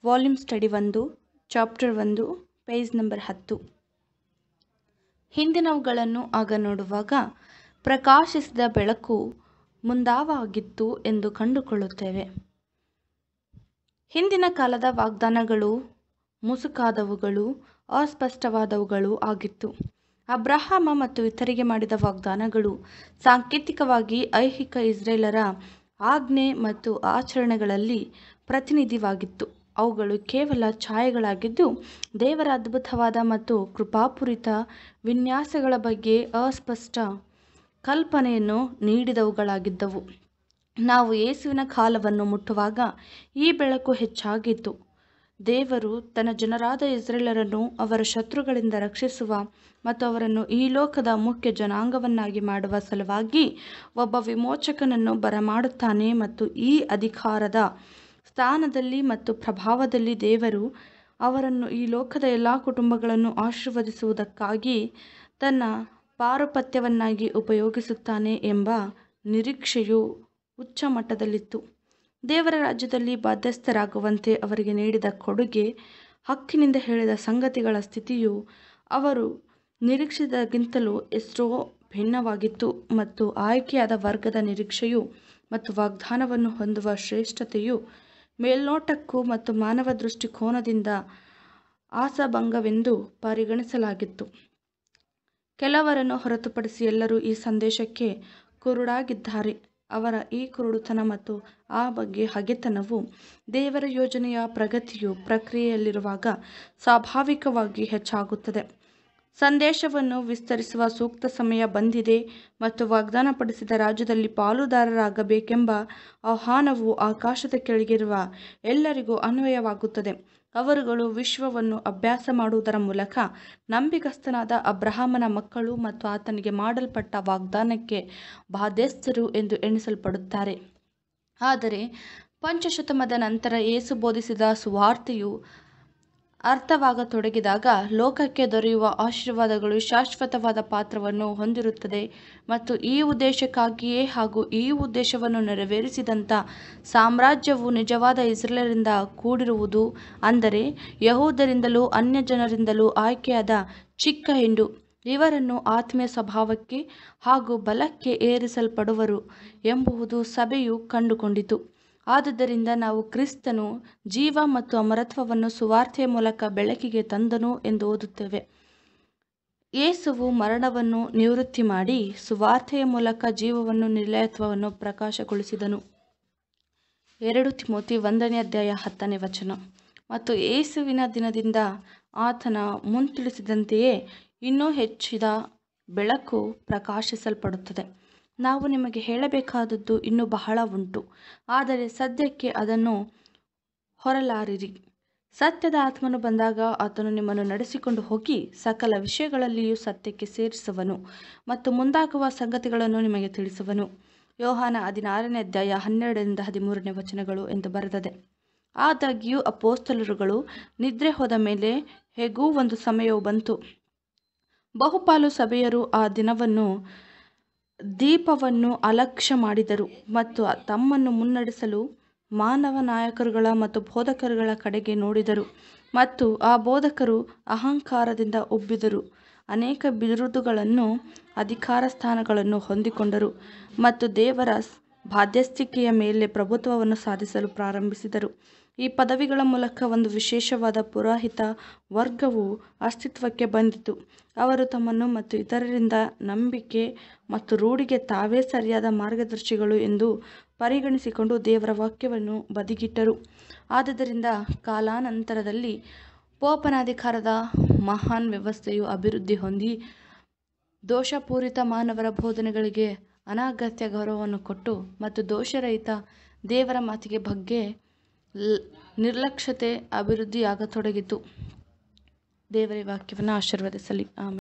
volume study ಒಂದು chapter ಒಂದು page number ಹತ್ತು ಹಿಂದಿನವುಗಳನ್ನು ಆಗ ನೋಡುವಾಗ ಪ್ರಕಾಶಿಸಿದ ಬೆಳಕು ಮುಂದಾವಾಗಿತ್ತು ಎಂದು ಕಂಡುಕೊಳ್ಳುತ್ತೇವೆ ಹಿಂದಿನ ಕಾಲದ ವಾಗ್ದಾನಗಳು ಮುಸುಕಾದವುಗಳು ಅಸ್ಪಷ್ಟವಾದವುಗಳು ಆಗಿತ್ತು ಅಬ್ರಹಾಮ ಮತ್ತು ಇತರಿಗೆ ಮಾಡಿದ ವಾಗ್ದಾನಗಳು ಸಾಂಕೇತಿಕವಾಗಿ ಐಹಿಕ ಇಸ್ರೇಲರ ಆಜ್ಞೆ ಮತ್ತು ಆಚರಣೆಗಳಲ್ಲಿ ಪ್ರತಿನಿಧಿವಾಗಿತ್ತು ಅವುಗಳು ಕೇವಲ ಛಾಯೆಗಳಾಗಿದ್ದು ದೇವರ ಅದ್ಭುತವಾದ ಮತ್ತು ಕೃಪಾಪೂರಿತ ವಿನ್ಯಾಸಗಳ ಬಗ್ಗೆ ಅಸ್ಪಷ್ಟ ಕಲ್ಪನೆಯನ್ನು ನೀಡಿದವುಗಳಾಗಿದ್ದವು ನಾವು ಯೇಸುವಿನ ಕಾಲವನ್ನು ಮುಟ್ಟುವಾಗ ಈ ಬೆಳಕು ಹೆಚ್ಚಾಗಿತ್ತು ದೇವರು ತನ್ನ ಜನರಾದ ಇಸ್ರೇಲರನ್ನು ಅವರ ಶತ್ರುಗಳಿಂದ ರಕ್ಷಿಸುವ ಮತ್ತು ಅವರನ್ನು ಈ ಲೋಕದ ಮುಖ್ಯ ಜನಾಂಗವನ್ನಾಗಿ ಮಾಡುವ ಸಲುವಾಗಿ ಒಬ್ಬ ವಿಮೋಚಕನನ್ನು ಬರಮಾಡುತ್ತಾನೆ ಮತ್ತು ಈ ಅಧಿಕಾರದ ಸ್ಥಾನದಲ್ಲಿ ಮತ್ತು ಪ್ರಭಾವದಲ್ಲಿ ದೇವರು ಅವರನ್ನು ಈ ಲೋಕದ ಎಲ್ಲ ಕುಟುಂಬಗಳನ್ನು ಆಶೀರ್ವದಿಸುವುದಕ್ಕಾಗಿ ತನ್ನ ಪಾರುಪತ್ಯವನ್ನಾಗಿ ಉಪಯೋಗಿಸುತ್ತಾನೆ ಎಂಬ ನಿರೀಕ್ಷೆಯು ಉಚ್ಚ ಮಟ್ಟದಲ್ಲಿತ್ತು ದೇವರ ರಾಜ್ಯದಲ್ಲಿ ಬಾಧ್ಯಸ್ಥರಾಗುವಂತೆ ಅವರಿಗೆ ನೀಡಿದ ಕೊಡುಗೆ ಹಕ್ಕಿನಿಂದ ಹೇಳಿದ ಸಂಗತಿಗಳ ಸ್ಥಿತಿಯು ಅವರು ನಿರೀಕ್ಷಿಸಿದಕ್ಕಿಂತಲೂ ಎಷ್ಟೋ ಭಿನ್ನವಾಗಿತ್ತು ಮತ್ತು ಆಯ್ಕೆಯಾದ ವರ್ಗದ ನಿರೀಕ್ಷೆಯು ಮತ್ತು ವಾಗ್ದಾನವನ್ನು ಹೊಂದುವ ಶ್ರೇಷ್ಠತೆಯು ಮೇಲ್ನೋಟಕ್ಕೂ ಮತ್ತು ಮಾನವ ದೃಷ್ಟಿಕೋನದಿಂದ ಆಶಾಭಂಗವೆಂದು ಪರಿಗಣಿಸಲಾಗಿತ್ತು ಕೆಲವರನ್ನು ಹೊರತುಪಡಿಸಿ ಎಲ್ಲರೂ ಈ ಸಂದೇಶಕ್ಕೆ ಕುರುಡಾಗಿದ್ದಾರೆ ಅವರ ಈ ಕುರುಡುತನ ಮತ್ತು ಆ ಬಗ್ಗೆ ಹಗೆತನವು ದೇವರ ಯೋಜನೆಯ ಪ್ರಗತಿಯು ಪ್ರಕ್ರಿಯೆಯಲ್ಲಿರುವಾಗ ಸ್ವಾಭಾವಿಕವಾಗಿ ಹೆಚ್ಚಾಗುತ್ತದೆ ಸಂದೇಶವನ್ನು ವಿಸ್ತರಿಸುವ ಸೂಕ್ತ ಸಮಯ ಬಂದಿದೆ ಮತ್ತು ವಾಗ್ದಾನಪಡಿಸಿದ ರಾಜ್ಯದಲ್ಲಿ ಪಾಲುದಾರರಾಗಬೇಕೆಂಬ ಆಹ್ವಾನವು ಆಕಾಶದ ಕೆಳಗಿರುವ ಎಲ್ಲರಿಗೂ ಅನ್ವಯವಾಗುತ್ತದೆ ಅವರುಗಳು ವಿಶ್ವವನ್ನು ಅಭ್ಯಾಸ ಮಾಡುವುದರ ಮೂಲಕ ನಂಬಿಗಸ್ತನಾದ ಅಬ್ರಹಾಮನ ಮಕ್ಕಳು ಮತ್ತು ಆತನಿಗೆ ಮಾಡಲ್ಪಟ್ಟ ವಾಗ್ದಾನಕ್ಕೆ ಬಾಧ್ಯಸ್ಥರು ಎಂದು ಎಣಿಸಲ್ಪಡುತ್ತಾರೆ ಆದರೆ ಪಂಚಶತಮದ ನಂತರ ಯೇಸು ಬೋಧಿಸಿದ ಸುವಾರ್ತೆಯು ಅರ್ಥವಾಗತೊಡಗಿದಾಗ ಲೋಕಕ್ಕೆ ದೊರೆಯುವ ಆಶೀರ್ವಾದಗಳು ಶಾಶ್ವತವಾದ ಪಾತ್ರವನ್ನು ಹೊಂದಿರುತ್ತದೆ ಮತ್ತು ಈ ಉದ್ದೇಶಕ್ಕಾಗಿಯೇ ಹಾಗೂ ಈ ಉದ್ದೇಶವನ್ನು ನೆರವೇರಿಸಿದಂಥ ಸಾಮ್ರಾಜ್ಯವು ನಿಜವಾದ ಇಸ್ರೇಲರಿಂದ ಕೂಡಿರುವುದು ಅಂದರೆ ಯಹೂದರಿಂದಲೂ ಅನ್ಯಜನರಿಂದಲೂ ಆಯ್ಕೆಯಾದ ಚಿಕ್ಕ ಹಿಂಡು ಇವರನ್ನು ಆತ್ಮೀಯ ಸ್ವಭಾವಕ್ಕೆ ಹಾಗೂ ಬಲಕ್ಕೆ ಏರಿಸಲ್ಪಡುವರು ಎಂಬುದು ಸಭೆಯು ಕಂಡುಕೊಂಡಿತು ಆದುದರಿಂದ ನಾವು ಕ್ರಿಸ್ತನು ಜೀವ ಮತ್ತು ಅಮರತ್ವವನ್ನು ಸುವಾರ್ತೆಯ ಮೂಲಕ ಬೆಳಕಿಗೆ ತಂದನು ಎಂದು ಓದುತ್ತೇವೆ ಯೇಸುವು ಮರಣವನ್ನು ನಿವೃತ್ತಿ ಮಾಡಿ ಸುವಾರ್ತೆಯ ಮೂಲಕ ಜೀವವನ್ನು ನಿರ್ಲಯತ್ವವನ್ನು ಪ್ರಕಾಶಗೊಳಿಸಿದನು ಎರಡು ತಿಮೋತಿ ಒಂದನೇ ಅಧ್ಯಾಯ ಹತ್ತನೇ ವಚನ ಮತ್ತು ಯೇಸುವಿನ ದಿನದಿಂದ ಆತನ ಮುಂತಿಳಿಸಿದಂತೆಯೇ ಇನ್ನೂ ಹೆಚ್ಚಿದ ಬೆಳಕು ಪ್ರಕಾಶಿಸಲ್ಪಡುತ್ತದೆ ನಾವು ನಿಮಗೆ ಹೇಳಬೇಕಾದದ್ದು ಇನ್ನೂ ಬಹಳ ಉಂಟು ಆದರೆ ಸದ್ಯಕ್ಕೆ ಅದನ್ನು ಹೊರಲಾರಿರಿ ಸತ್ಯದ ಆತ್ಮನು ಬಂದಾಗ ಆತನು ನಿಮ್ಮನ್ನು ನಡೆಸಿಕೊಂಡು ಹೋಗಿ ಸಕಲ ವಿಷಯಗಳಲ್ಲಿಯೂ ಸತ್ಯಕ್ಕೆ ಸೇರಿಸುವನು ಮತ್ತು ಮುಂದಾಗುವ ಸಂಗತಿಗಳನ್ನು ನಿಮಗೆ ತಿಳಿಸುವನು ಯೋಹಾನ ಹದಿನಾರನೇ ಅಧ್ಯಾಯ ಹನ್ನೆರಡರಿಂದ ಹದಿಮೂರನೇ ವಚನಗಳು ಎಂದು ಬರೆದದೆ ಆದಾಗ್ಯೂ ಅಪೋಸ್ತಲರುಗಳು ನಿದ್ರೆ ಹೋದ ಮೇಲೆ ಹೇಗೂ ಒಂದು ಸಮಯವು ಬಂತು ಬಹುಪಾಲು ಸಭೆಯರು ಆ ದಿನವನ್ನು ದೀಪವನ್ನು ಅಲಕ್ಷ್ಯ ಮಾಡಿದರು ಮತ್ತು ತಮ್ಮನ್ನು ಮುನ್ನಡೆಸಲು ಮಾನವ ನಾಯಕರುಗಳ ಮತ್ತು ಬೋಧಕರುಗಳ ಕಡೆಗೆ ನೋಡಿದರು ಮತ್ತು ಆ ಬೋಧಕರು ಅಹಂಕಾರದಿಂದ ಉಬ್ಬಿದರು ಅನೇಕ ಬಿರುದುಗಳನ್ನು ಅಧಿಕಾರ ಸ್ಥಾನಗಳನ್ನು ಹೊಂದಿಕೊಂಡರು ಮತ್ತು ದೇವರ ಬಾಧ್ಯಸ್ಥಿಕೆಯ ಮೇಲೆ ಪ್ರಭುತ್ವವನ್ನು ಸಾಧಿಸಲು ಪ್ರಾರಂಭಿಸಿದರು ಈ ಪದವಿಗಳ ಮೂಲಕ ಒಂದು ವಿಶೇಷವಾದ ಪುರೋಹಿತ ವರ್ಗವು ಅಸ್ತಿತ್ವಕ್ಕೆ ಬಂದಿತು ಅವರು ತಮ್ಮನ್ನು ಮತ್ತು ಇತರರಿಂದ ನಂಬಿಕೆ ಮತ್ತು ರೂಢಿಗೆ ತಾವೇ ಸರಿಯಾದ ಮಾರ್ಗದರ್ಶಿಗಳು ಎಂದು ಪರಿಗಣಿಸಿಕೊಂಡು ದೇವರ ವಾಕ್ಯವನ್ನು ಬದಿಗಿಟ್ಟರು ಆದುದರಿಂದ ಕಾಲಾನಂತರದಲ್ಲಿ ಪೋಪನಾಧಿಕಾರದ ಮಹಾನ್ ವ್ಯವಸ್ಥೆಯು ಅಭಿವೃದ್ಧಿ ಹೊಂದಿ ದೋಷಪೂರಿತ ಮಾನವರ ಬೋಧನೆಗಳಿಗೆ ಅನಗತ್ಯ ಗೌರವವನ್ನು ಕೊಟ್ಟು ಮತ್ತು ದೋಷರಹಿತ ದೇವರ ಮಾತಿಗೆ ಬಗ್ಗೆ ನಿರ್ಲಕ್ಷ್ಯತೆ ಅಭಿವೃದ್ಧಿಯಾಗತೊಡಗಿತು ದೇವರ ವಾಕ್ಯವನ್ನು ಆಶೀರ್ವದಿಸಲಿ ಆಮೇಲೆ